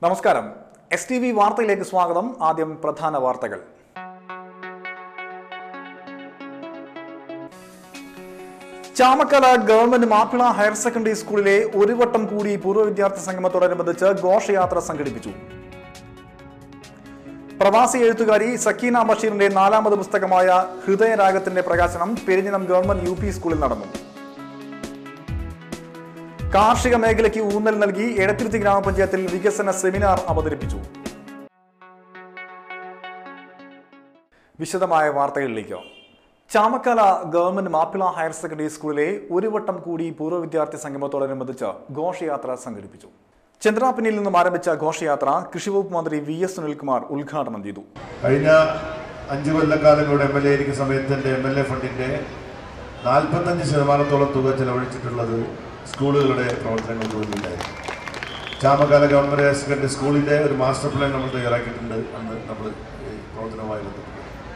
നമസ്കാരം S T V വാർത്തയിലേക്ക് സ്വാഗതം ആദ്യം പ്രധാന വാർത്തകൾ Chamakkala government Mappila higher secondary സ്കൂളിലെ ഒരു വട്ടം കൂടി പൂർവ്വ വിദ്യാർത്ഥി സംഗമത്തോടനുബന്ധിച്ച് ഘോഷയാത്ര സംഘടിപ്പിച്ചു പ്രവാസി എഴുത്തുകാരി സക്കീന ബഷീറിന്റെ നാലാമത് പുസ്തകമായ ഹൃദയരാഗത്തിന്റെ പ്രകാശനം പെരിഞ്ഞനം ഗവൺമെന്റ് യു പി സ്കൂളിൽ നടന്നു കാർഷിക മേഖലയ്ക്ക് ഊന്നൽ നൽകി എടത്തിരുത്തി ഗ്രാമപഞ്ചായത്തിൽ വികസന സെമിനാർ അവതരിപ്പിച്ചു വിശദമായ വാർത്തകളിലേക്ക് Chamakkala government Mappila higher secondary സ്കൂളിലെ ഒരു വട്ടം കൂടി പൂർവ്വ വിദ്യാർത്ഥി സംഗമത്തോടനുബന്ധിച്ച് ഘോഷയാത്ര സംഘടിപ്പിച്ചു ചന്ദ്രാപ്പിനിൽ നിന്നും ആരംഭിച്ച ഘോഷയാത്ര കൃഷിവകുപ്പ് മന്ത്രി വി എസ് സുനിൽകുമാർ ഉദ്ഘാടനം ചെയ്തു കഴിഞ്ഞ അഞ്ച് കൊല്ലക്കാലം ഇവിടെ എം എൽ എ ഇരിക്കുന്ന സമയത്ത് എൻ്റെ എം എൽ എ ഫണ്ടിൻ്റെ നാൽപ്പത്തഞ്ച് ശതമാനത്തോളം തുക ചെലവഴിച്ചിട്ടുള്ളത് സ്കൂളുകളുടെ പ്രവർത്തനങ്ങൾക്ക് വേണ്ടിയിട്ടായിരുന്നു ചാമക്കാല ഗവൺമെൻറ് ഹയർ സെക്കൻഡറി സ്കൂളിൻ്റെ ഒരു മാസ്റ്റർ പ്ലാൻ നമ്മൾ തയ്യാറാക്കിയിട്ടുണ്ട് അന്ന് നമ്മൾ ഈ പ്രവർത്തനവുമായി ബന്ധപ്പെട്ട്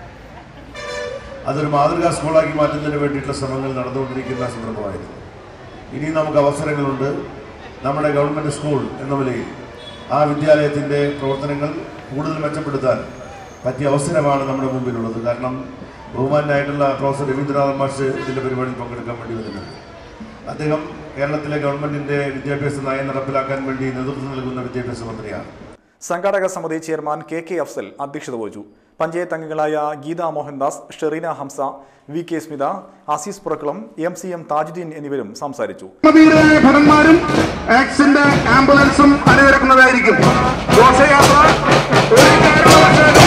അതൊരു മാതൃകാ സ്കൂളാക്കി മാറ്റുന്നതിന് വേണ്ടിയിട്ടുള്ള ശ്രമങ്ങൾ നടന്നുകൊണ്ടിരിക്കുന്ന സന്ദർഭമായിരുന്നു ഇനിയും നമുക്ക് അവസരങ്ങളുണ്ട് നമ്മുടെ ഗവൺമെൻറ് സ്കൂൾ എന്ന നിലയിൽ ആ വിദ്യാലയത്തിൻ്റെ പ്രവർത്തനങ്ങൾ കൂടുതൽ മെച്ചപ്പെടുത്താൻ പറ്റിയ അവസരമാണ് നമ്മുടെ മുമ്പിലുള്ളത് കാരണം ബഹുമാനായിട്ടുള്ള പ്രൊഫസർ രവീന്ദ്രനാഥ് മാഷ് ഇതിൻ്റെ പരിപാടിയിൽ പങ്കെടുക്കാൻ വേണ്ടി വരുന്നുണ്ട് അദ്ദേഹം കേരളത്തിലെ ഗവൺമെൻറ്റിൻ്റെ വിദ്യാഭ്യാസ നയം നടപ്പിലാക്കാൻ വേണ്ടി നേതൃത്വം നൽകുന്ന വിദ്യാഭ്യാസ മന്ത്രിയാണ് സംഘാടക സമിതി ചെയർമാൻ കെ കെ അഫ്സൽ അധ്യക്ഷത വഹിച്ചു പഞ്ചായത്ത് അംഗങ്ങളായ Geetha Mohandas Shereena Hamsa V K Smitha Azees Purakkulam M C M Thajudheen എന്നിവരും സംസാരിച്ചു ധീരരായ ഭടന്മാരും ആക്സിന്റെ ആംബുലൻസും അണിനിരക്കുന്നതായിരിക്കും ഘോഷയാത്ര ഒരു കാരണവശാലും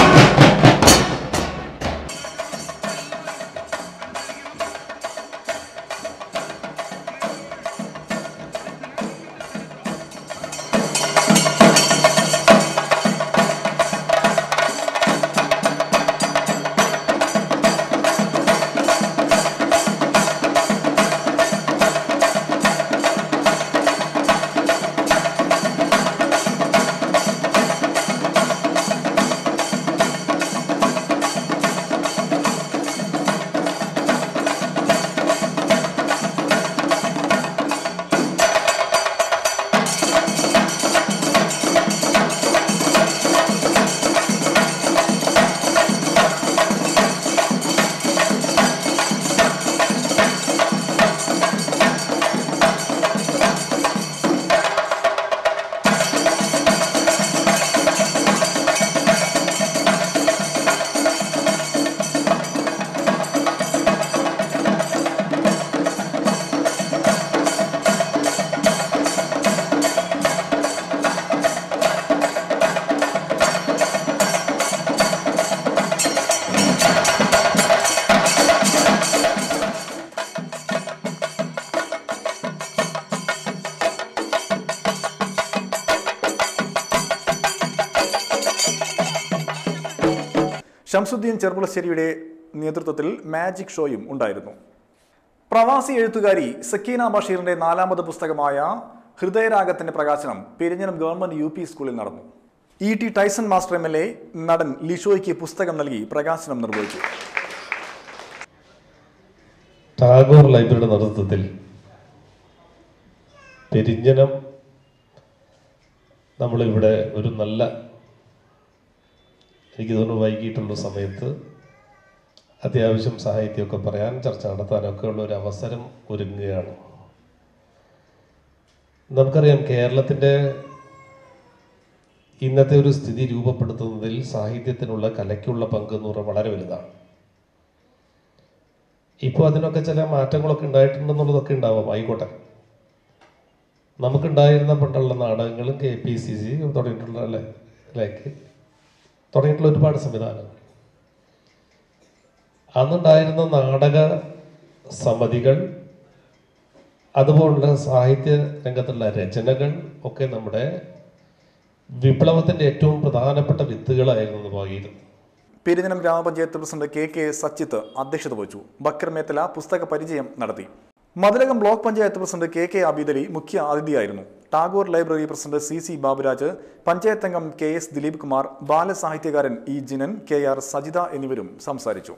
ഷംസുദ്ദീൻ ചെർപ്പുളശ്ശേരിയുടെ നേതൃത്വത്തിൽ മാജിക് ഷോയും ഉണ്ടായിരുന്നു പ്രവാസി എഴുത്തുകാരി സക്കീന ബഷീറിന്റെ നാലാമത് പുസ്തകമായ ഹൃദയരാഗത്തിന്റെ പ്രകാശനം പെരിഞ്ഞനം ഗവൺമെന്റ് യു പി സ്കൂളിൽ നടന്നു E T Tyson master M L A നടൻ ലിഷോയ്ക്ക് പുസ്തകം നൽകി പ്രകാശനം നിർവഹിച്ചു ടാഗോർ ലൈബ്രറിയുടെ നേതൃത്വത്തിൽ പെരിഞ്ഞനം നമ്മളിവിടെ ഒരു നല്ല എനിക്ക് തോന്നുന്നു വൈകിട്ടുള്ള സമയത്ത് അത്യാവശ്യം സാഹിത്യമൊക്കെ പറയാൻ ചർച്ച നടത്താനൊക്കെ ഉള്ള ഒരു അവസരം ഒരുങ്ങുകയാണ് നമുക്കറിയാം കേരളത്തിൻ്റെ ഇന്നത്തെ ഒരു സ്ഥിതി രൂപപ്പെടുത്തുന്നതിൽ സാഹിത്യത്തിനുള്ള കലയ്ക്കുള്ള പങ്ക് എന്ന് പറഞ്ഞാൽ വളരെ വലുതാണ് ഇപ്പോൾ അതിനൊക്കെ ചില മാറ്റങ്ങളൊക്കെ ഉണ്ടായിട്ടുണ്ടെന്നുള്ളതൊക്കെ ഉണ്ടാവാം ആയിക്കോട്ടെ നമുക്കുണ്ടായിരുന്ന പണ്ടുള്ള നാടകങ്ങളും കെ പി സി സി തുടങ്ങിയിട്ടുള്ള അല്ലേ ലൈക്ക് തുടങ്ങിയിട്ടുള്ള ഒരുപാട് സംവിധാനങ്ങൾ അന്നുണ്ടായിരുന്ന നാടക സമിതികൾ അതുപോലുള്ള സാഹിത്യ രംഗത്തുള്ള രചനകൾ ഒക്കെ നമ്മുടെ വിപ്ലവത്തിൻ്റെ ഏറ്റവും പ്രധാനപ്പെട്ട വിത്തുകളായിരുന്നു എന്ന് ഭാഗിയിരുന്നു പെരിഞ്ഞനം ഗ്രാമപഞ്ചായത്ത് പ്രസിഡന്റ് കെ കെ സച്ചിത്ത് അധ്യക്ഷത വഹിച്ചു ബക്കർ മേത്തല പുസ്തക പരിചയം നടത്തി Mathilakam block panchayat president K K Abeedali മുഖ്യ അതിഥിയായിരുന്നു Tagore library president C C Baburaj panchayat അംഗം കെ എസ് ദിലീപ് കുമാർ ബാലസാഹിത്യകാരൻ E Jinan K R Sajitha എന്നിവരും സംസാരിച്ചു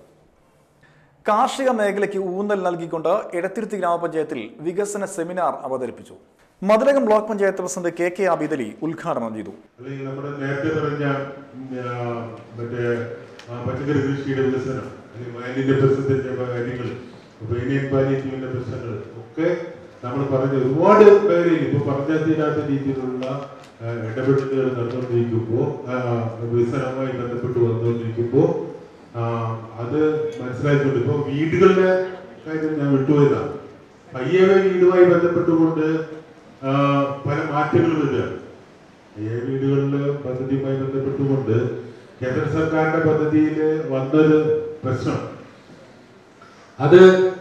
കാർഷിക മേഖലയ്ക്ക് ഊന്നൽ നൽകിക്കൊണ്ട് എടത്തിരുത്തി ഗ്രാമപഞ്ചായത്തിൽ വികസന സെമിനാർ അവതരിപ്പിച്ചു Mathilakam block panchayat president K K Abidali ഉദ്ഘാടനം ചെയ്തു അല്ലെങ്കിൽ നമ്മുടെ നേരത്തെ പറഞ്ഞ ഉം, ആ, മറ്റേ ആ, പച്ചക്കറി കൃഷിയുടെ വികസനം അല്ലെങ്കിൽ മാലിന്യ പ്രശ്നത്തിന്റെ കാര്യങ്ങൾ ഉപേനിയൻ പാലിയത്തിന്റെ പ്രശ്നങ്ങൾ ഒക്കെ നമ്മൾ പറഞ്ഞ ഒരുപാട് മേഖലയിൽ ഇപ്പൊ പറഞ്ഞാൽ തീരാത്ത രീതിയിലുള്ള ആ, ഇടപെടലുകൾ നടന്നുകൊണ്ടിരിക്കുമ്പോൾ വികസനവുമായി ബന്ധപ്പെട്ട് വന്നുകൊണ്ടിരിക്കുമ്പോൾ ആ, അത് മനസ്സിലാക്കിക്കൊണ്ട് ഇപ്പൊ വീടുകളുടെ കാര്യം ഞാൻ വിട്ടുപോയതാണ് പയ്യവേ വീടുമായി ബന്ധപ്പെട്ടുകൊണ്ട് ആ, പല മാറ്റങ്ങൾ വരികയാണ് ഈ വീടുകളിലെ പദ്ധതിയുമായി ബന്ധപ്പെട്ടുകൊണ്ട് കേന്ദ്ര സർക്കാരിന്റെ പദ്ധതിയിൽ വന്നൊരു പ്രശ്നം അത്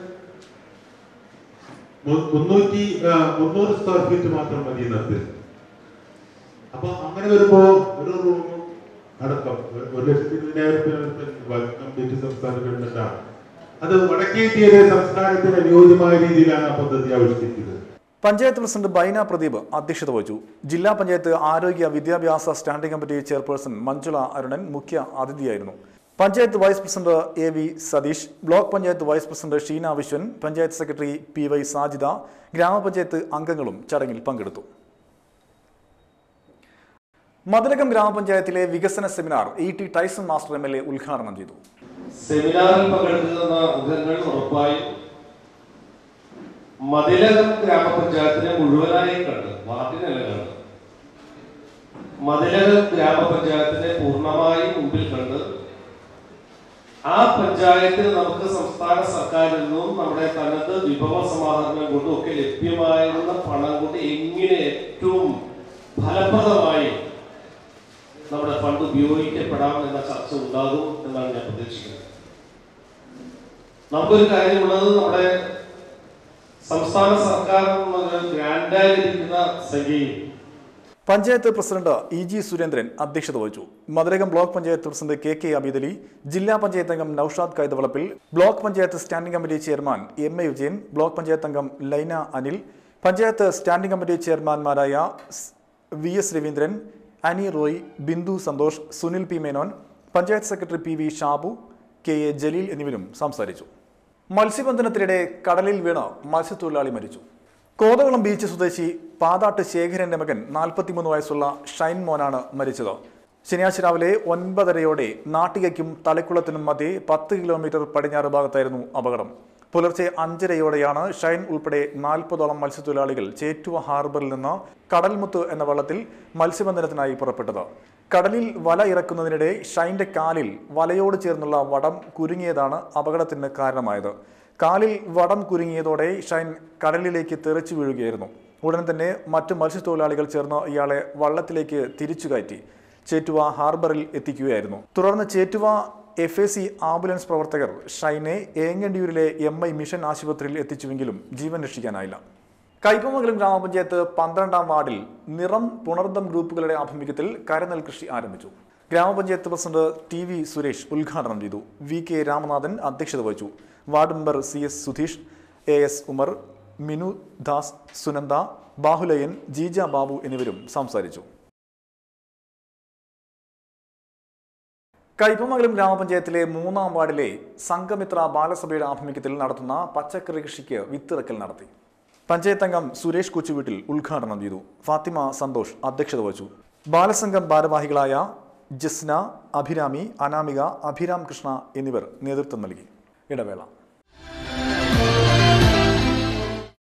മു- മുന്നൂറ്റി ആ, മുന്നൂറ് സ്ക്വയർ ഫീറ്റ് മാത്രം മതി ഇന്നത്തെ അപ്പൊ അങ്ങനെ വരുമ്പോ ഒരു റൂമും അടക്കം ഒരു- ഒരു ലക്ഷത്തി ഇരുപതിനായിരം രൂപ കംപ്ലീറ്റ് സംസ്ഥാന ഗവൺമെന്റാണ് അത് വടക്കേന്ത്യയിലെ സംസ്ഥാനത്തിന് അനുയോജ്യമായ രീതിയിലാണ് ആ പദ്ധതി ആവിഷ്കരിച്ചത് പഞ്ചായത്ത് പ്രസിഡന്റ് ബൈന പ്രദീപ് അധ്യക്ഷത വഹിച്ചു ജില്ലാ പഞ്ചായത്ത് ആരോഗ്യ വിദ്യാഭ്യാസ standing committee chairperson Manjula Arunan മുഖ്യ അതിഥിയായിരുന്നു panchayat vice president A V Satheesh block panchayat vice president Sheena Viswan panchayat secretary P Y Sajida ഗ്രാമപഞ്ചായത്ത് അംഗങ്ങളും ചടങ്ങിൽ പങ്കെടുത്തു മതിലകം ഗ്രാമപഞ്ചായത്തിലെ വികസന seminar E T Tyson master M L A ഉദ്ഘാടനം ചെയ്തു സെമിനാറിൽ പങ്കെടുക്കുന്ന അംഗങ്ങൾ ഉറപ്പായും മതിലകം ഗ്രാമപഞ്ചായത്തിനെ മുഴുവനായി കണ്ട് വാർഡിനല്ല കണ്ട് മതിലകം ഗ്രാമപഞ്ചായത്തിനെ പൂർണ്ണമായും മുമ്പിൽ കണ്ട് ആ പഞ്ചായത്തിന് നമുക്ക് സംസ്ഥാന സർക്കാരിൽ നിന്നും നമ്മുടെ തനത് വിഭവ സമാഹരണം കൊണ്ടും ഒക്കെ ലഭ്യമായിരുന്ന പണം കൊണ്ട് എങ്ങനെ ഏറ്റവും ഫലപ്രദമായി നമ്മുടെ ഫണ്ട് ഉപയോഗിക്കപ്പെടാം എന്ന ചർച്ച ഉണ്ടാകും എന്നാണ് ഞാൻ പ്രതീക്ഷിക്കുന്നത് നമുക്കൊരു കാര്യമുള്ളത് നമ്മുടെ സംസ്ഥാന സർക്കാർ ഗ്രാൻഡായി ലഭിക്കുന്ന സംഖ്യയും panchayat president E G Surendran അധ്യക്ഷത വഹിച്ചു Mathilakam block panchayat president K K Abeedali ജില്ലാ പഞ്ചായത്ത് അംഗം Noushad Kaithavalappil block panchayat standing committee chairman M A Vijayan block panchayat അംഗം ലൈന അനിൽ പഞ്ചായത്ത് സ്റ്റാൻഡിംഗ് കമ്മിറ്റി ചെയർമാൻമാരായ സ് V S Raveendran Ani Roy Bindu Santhosh Sunil P Menon panchayat secretary P V Shabu K A Jaleel എന്നിവരും സംസാരിച്ചു മത്സ്യബന്ധനത്തിനിടെ കടലിൽ വീണ് മത്സ്യത്തൊഴിലാളി മരിച്ചു കോതകുളം ബീച്ച് സ്വദേശി പാതാട്ട് ശേഖരന്റെ മകൻ നാൽപ്പത്തിമൂന്ന് വയസ്സുള്ള ഷൈൻ മോനാണ് മരിച്ചത് ശനിയാഴ്ച രാവിലെ ഒൻപതരയോടെ നാട്ടികയ്ക്കും തലക്കുളത്തിനും മധ്യേ പത്ത് കിലോമീറ്റർ പടിഞ്ഞാറ് ഭാഗത്തായിരുന്നു അപകടം പുലർച്ചെ അഞ്ചരയോടെയാണ് ഷൈൻ ഉൾപ്പെടെ നാൽപ്പതോളം മത്സ്യത്തൊഴിലാളികൾ ചേറ്റുവ ഹാർബറിൽ നിന്ന് കടൽമുത്ത് എന്ന വള്ളത്തിൽ മത്സ്യബന്ധനത്തിനായി പുറപ്പെട്ടത് കടലിൽ വല ഇറക്കുന്നതിനിടെ ഷൈന്റെ കാലിൽ വലയോട് ചേർന്നുള്ള വടം കുരുങ്ങിയതാണ് അപകടത്തിന് കാരണമായത് കാലിൽ വടം കുരുങ്ങിയതോടെ ഷൈൻ കടലിലേക്ക് തെറിച്ചു വീഴുകയായിരുന്നു ഉടൻ തന്നെ മറ്റു മത്സ്യത്തൊഴിലാളികൾ ചേർന്ന് ഇയാളെ വള്ളത്തിലേക്ക് തിരിച്ചു കയറ്റി ചേറ്റുവ ഹാർബറിൽ എത്തിക്കുകയായിരുന്നു തുടർന്ന് Chettuva F A C ambulance പ്രവർത്തകർ ഷൈനെ ഏങ്ങണ്ടിയൂരിലെ എം ഐ മിഷൻ ആശുപത്രിയിൽ എത്തിച്ചുവെങ്കിലും ജീവൻ രക്ഷിക്കാനായില്ല കൈപ്പമംഗലം ഗ്രാമപഞ്ചായത്ത് പന്ത്രണ്ടാം വാർഡിൽ നിറം പുണർദം ഗ്രൂപ്പുകളുടെ ആഭിമുഖ്യത്തിൽ കരനെൽ കൃഷി ആരംഭിച്ചു ഗ്രാമപഞ്ചായത്ത് പ്രസിഡന്റ് ടി വി സുരേഷ് ഉദ്ഘാടനം ചെയ്തു വി കെ രാമനാഥൻ അധ്യക്ഷത വഹിച്ചു ward member C S Sudheesh A S Umar Minu Das Sunanda Bahuleyan Jeeja Babu എന്നിവരും സംസാരിച്ചു കൈപ്പമംഗലം ഗ്രാമപഞ്ചായത്തിലെ മൂന്നാം വാർഡിലെ സംഘമിത്ര ബാലസഭയുടെ ആഭിമുഖ്യത്തിൽ നടത്തുന്ന പച്ചക്കറി കൃഷിക്ക് വിത്തിറക്കൽ നടത്തി പഞ്ചായത്ത് അംഗം സുരേഷ് കൊച്ചുവീട്ടിൽ ഉദ്ഘാടനം ചെയ്തു ഫാത്തിമ സന്തോഷ് അധ്യക്ഷത വഹിച്ചു ബാലസംഘം ഭാരവാഹികളായ ജസ്ന അഭിരാമി അനാമിക അഭിരാം കൃഷ്ണ എന്നിവർ നേതൃത്വം നൽകി ഇടവേള